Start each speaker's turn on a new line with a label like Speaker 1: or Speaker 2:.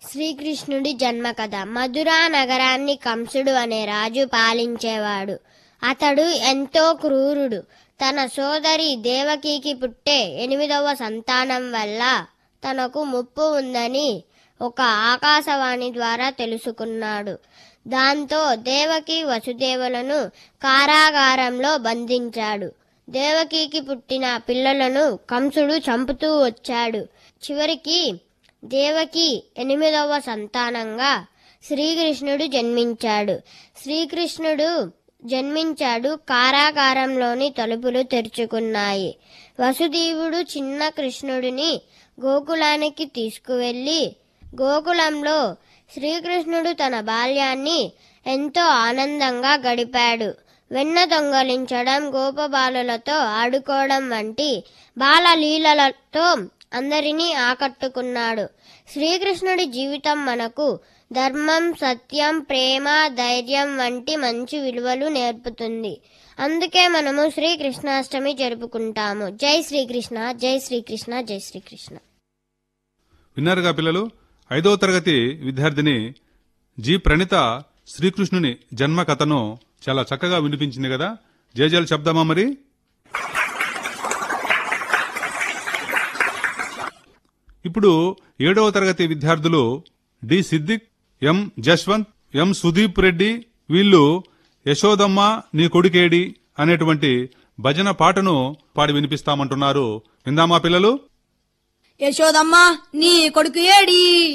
Speaker 1: శ్రీకృష్ణుడి జన్మ కథ మధురా నగరాన్ని కంసుడు అనే రాజు పాలించేవాడు అతడు ఎంతో క్రూరుడు తన సోదరి దేవకికి పుట్టే ఎనిమిదవ సంతానం వల్ల తనకు ముప్పు ఉందని ఒక ఆకాశవాణి ద్వారా తెలుసుకున్నాడు దాంతో దేవకి వసుదేవులను కారాగారంలో బంధించాడు దేవకికి పుట్టిన పిల్లలను కంసుడు చంపుతూ వచ్చాడు చివరికి దేవకి ఎనిమిదవ సంతానంగా శ్రీకృష్ణుడు జన్మించాడు శ్రీకృష్ణుడు జన్మించాడు కారాగారంలోని తలుపులు తెరుచుకున్నాయి వసుదేవుడు చిన్న కృష్ణుడిని గోకులానికి తీసుకువెళ్ళి గోకులంలో శ్రీకృష్ణుడు తన బాల్యాన్ని ఎంతో ఆనందంగా గడిపాడు వెన్న దొంగలించడం గోపబాలులతో ఆడుకోవడం వంటి బాలలీలలతో అందరినీ ఆకట్టుకున్నాడు శ్రీకృష్ణుడి జీవితం మనకు ధర్మం సత్యం ప్రేమ ధైర్యం వంటి మంచి విలువలు నేర్పుతుంది అందుకే మనము శ్రీకృష్ణాష్టమి జరుపుకుంటాము జై శ్రీకృష్ణ జై శ్రీకృష్ణ జై శ్రీకృష్ణ
Speaker 2: విన్నారుగా పిల్లలు ఐదవ తరగతి విద్యార్థిని జి ప్రణిత శ్రీకృష్ణుని జన్మ కథను చాలా చక్కగా వినిపించింది కదా జయజలు చెప్దామా మరి ఇప్పుడు ఏడవ తరగతి విద్యార్థులు D Siddiq M Jashwanth M Sudeep Reddy వీళ్ళు యశోదమ్మ నీ కొడుకేడి అనేటువంటి భజన పాటను పాడి వినిపిస్తామంటున్నారు విందామా పిల్లలు
Speaker 3: యశోదమ్మ నీ కొడుకు ఏడి